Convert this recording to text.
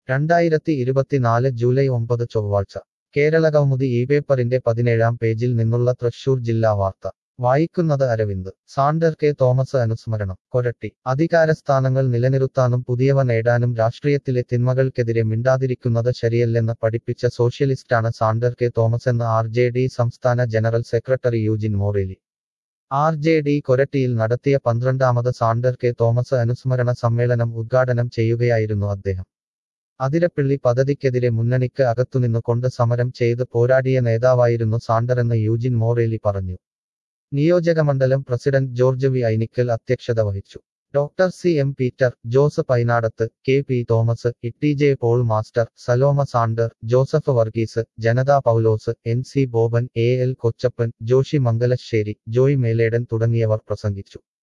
രണ്ടായിരത്തി ഇരുപത്തിനാല് ജൂലൈ ഒമ്പത് ചൊവ്വാഴ്ച കേരളകൗമുദി ഈ പേപ്പറിന്റെ പതിനേഴാം പേജിൽ നിന്നുള്ള തൃശൂർ ജില്ലാ വാർത്ത വായിക്കുന്നത് അരവിന്ദ് സാണ്ടർ കെ തോമസ് അനുസ്മരണം കൊരട്ടി അധികാരസ്ഥാനങ്ങൾ നിലനിർത്താനും പുതിയവ നേടാനും രാഷ്ട്രീയത്തിലെ തിന്മകൾക്കെതിരെ മിണ്ടാതിരിക്കുന്നത് ശരിയല്ലെന്ന് പഠിപ്പിച്ച സോഷ്യലിസ്റ്റാണ് സാണ്ടർ കെ തോമസ് എന്ന് ആർ ജെ ഡി സംസ്ഥാന general secretary Eugene Morely R J D കൊരട്ടിയിൽ നടത്തിയ പന്ത്രണ്ടാമത് സാണ്ടർ കെ തോമസ് അനുസ്മരണ സമ്മേളനം ഉദ്ഘാടനം ചെയ്യുകയായിരുന്നു അദ്ദേഹം അതിരപ്പിള്ളി പദ്ധതിക്കെതിരെ മുന്നണിക്ക് അകത്തുനിന്നു കൊണ്ട് സമരം ചെയ്ത് പോരാടിയ നേതാവായിരുന്നു സാണ്ടറെന്ന് യൂജിൻ മോറേലി പറഞ്ഞു നിയോജകമണ്ഡലം പ്രസിഡന്റ് ജോർജ് വി ഐനിക്കൽ അധ്യക്ഷത വഹിച്ചു doctor C M Peter Jose Painadath K P Thomas Itty J Paul master Saloma Sander Joseph Varghese Janata Paulose N C Boban A L Kochappan Joshy Mangalassery Joy Meledan തുടങ്ങിയവർ പ്രസംഗിച്ചു